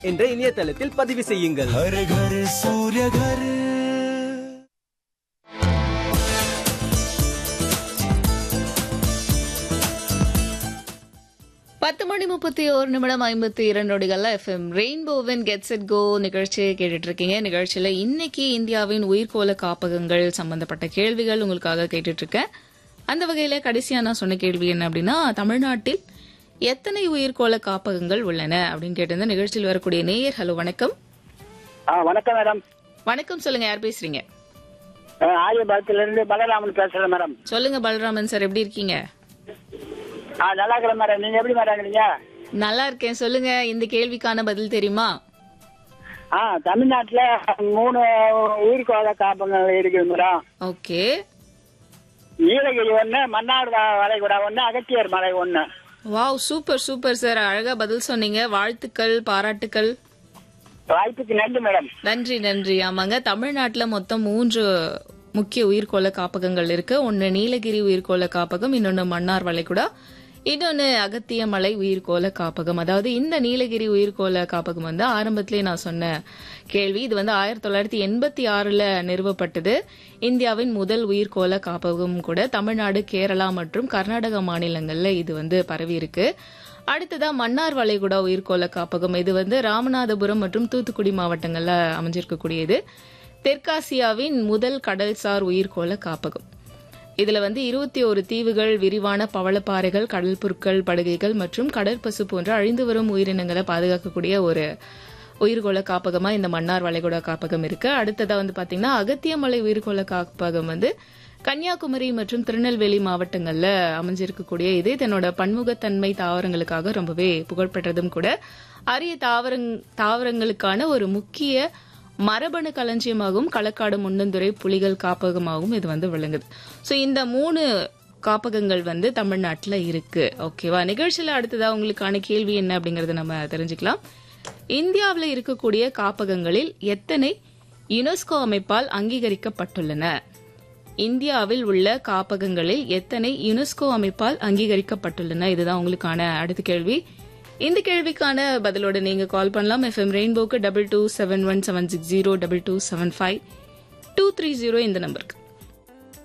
என்ற இணையதளத்தில் பதிவு செய்யுங்கள் हर घर सूर्य घर பத்து மணி முப்பத்தி ஒரு நிமிடம் ஐம்பத்தி இரண்டு நொடிகள்ல எஃப்எம் ரெயின்போவின் கெட்ஸ் இட் கோ நிகழ்ச்சியை கேட்டுட்டு இருக்கீங்க நிகழ்ச்சியில இன்னைக்கு இந்தியாவின் உயிர்கோள காப்பகங்கள் சம்பந்தப்பட்ட கேள்விகள் உங்களுக்காக கேட்டுட்டு இருக்கேன் அந்த வகையில கடைசியா நான் சொன்ன கேள்வி என்ன அப்படின்னா தமிழ்நாட்டில் எத்தனை உயிர்கோள காப்பகங்கள் உள்ளன அப்படின்னு கேட்டிருந்த நிகழ்ச்சியில் வரக்கூடிய நேயர் ஹலோ வணக்கம் ஆ வணக்கம் மேடம் வணக்கம் சொல்லுங்க யார் பேசுறீங்க ஆரியபாளத்துல இருந்து பலராமன் பேசுறேன் மேடம் சொல்லுங்க பலராமன் சார் எப்படி இருக்கீங்க ஆ நல்லா இருக்கிறேன் மேடம் நீங்க எப்படி மேடம் இருக்கீங்க நல்லா இருக்கேன் சொல்லுங்க இந்த கேள்விக்கான பதில் தெரியுமா ஆ தமிழ்நாட்டுல மூணு உயிர்கோள காப்பகங்கள் இருக்குது மேடம் ஓகே நீலகிரி ஒண்ணு மன்னார் வ- வளைகுடா ஒண்ணு அகத்தியர் மலை ஒண்ணு வாவ் சூப்பர் சூப்பர் சார் அழகா பதில் சொன்னீங்க வாழ்த்துக்கள் பாராட்டுக்கள் வாய்ப்புக்கு நன்றி மேடம் நன்றி நன்றி ஆமாங்க தமிழ்நாட்டுல மொத்தம் மூன்று முக்கிய உயிர்கோள காப்பகங்கள் இருக்கு ஒன்னு நீலகிரி உயிர்கோள காப்பகம் இன்னொன்னு மன்னார் வளைகுடா இன்னொன்னு அகத்தியமலை உயிர்கோள காப்பகம் அதாவது இந்த நீலகிரி உயிர்கோள காப்பகம் வந்து ஆரம்பத்திலே நான் சொன்ன கேள்வி இது வந்து ஆயிரத்தி தொள்ளாயிரத்தி எண்பத்தி ஆறுல நிறுவப்பட்டது இந்தியாவின் முதல் உயிர்கோள காப்பகம் கூட தமிழ்நாடு கேரளா மற்றும் கர்நாடக மாநிலங்கள்ல இது வந்து பரவி இருக்கு அடுத்ததா மன்னார் வளைகுடா உயிர்கோள காப்பகம் இது வந்து ராமநாதபுரம் மற்றும் தூத்துக்குடி மாவட்டங்கள்ல அமைஞ்சிருக்கக்கூடியது தெற்காசியாவின் முதல் கடல்சார் உயிர்கோள காப்பகம் இதுல வந்து இருபத்தி ஒரு தீவுகள் விரிவான பவளப்பாறைகள் கடல் புற்கள் படுகைகள் மற்றும் கடற்பசு போன்ற அழிந்து வரும் உயிரினங்களை பாதுகாக்கக்கூடிய ஒரு உயிர்கோள காப்பகமா இந்த மன்னார் வளைகுடா காப்பகம் இருக்கு அடுத்ததா வந்து பாத்தீங்கன்னா அகத்தியமலை உயிர்கோள காப்பகம் வந்து கன்னியாகுமரி மற்றும் திருநெல்வேலி மாவட்டங்கள்ல அமைஞ்சிருக்கக்கூடிய இது தன்னோட பன்முகத்தன்மை தாவரங்களுக்காக ரொம்பவே புகழ்பெற்றதும் கூட அரிய தாவரங் தாவரங்களுக்கான ஒரு முக்கிய மரபணு களஞ்சியமாகவும் களக்காடு முன்னந்துறை புலிகள் காப்பகமாகவும் இது வந்து விளங்குது சோ இந்த மூணு காப்பகங்கள் வந்து தமிழ்நாட்டுல இருக்கு ஓகேவா நிகழ்ச்சியில அடுத்ததா உங்களுக்கான கேள்வி என்ன அப்படிங்கறத நம்ம தெரிஞ்சுக்கலாம் இந்தியாவுல இருக்கக்கூடிய காப்பகங்களில் எத்தனை யுனெஸ்கோ அமைப்பால் அங்கீகரிக்கப்பட்டுள்ளன இந்தியாவில் உள்ள காப்பகங்களில் எத்தனை யுனெஸ்கோ அமைப்பால் அங்கீகரிக்கப்பட்டுள்ளன இதுதான் உங்களுக்கான அடுத்த கேள்வி இந்த கேள்விக்கான பதிலோட நீங்க கால் பண்ணலாம் எஃப்எம் ரெயின்போக்கு double two seven one seven six zero double two seven five two three zero இந்த நம்பருக்கு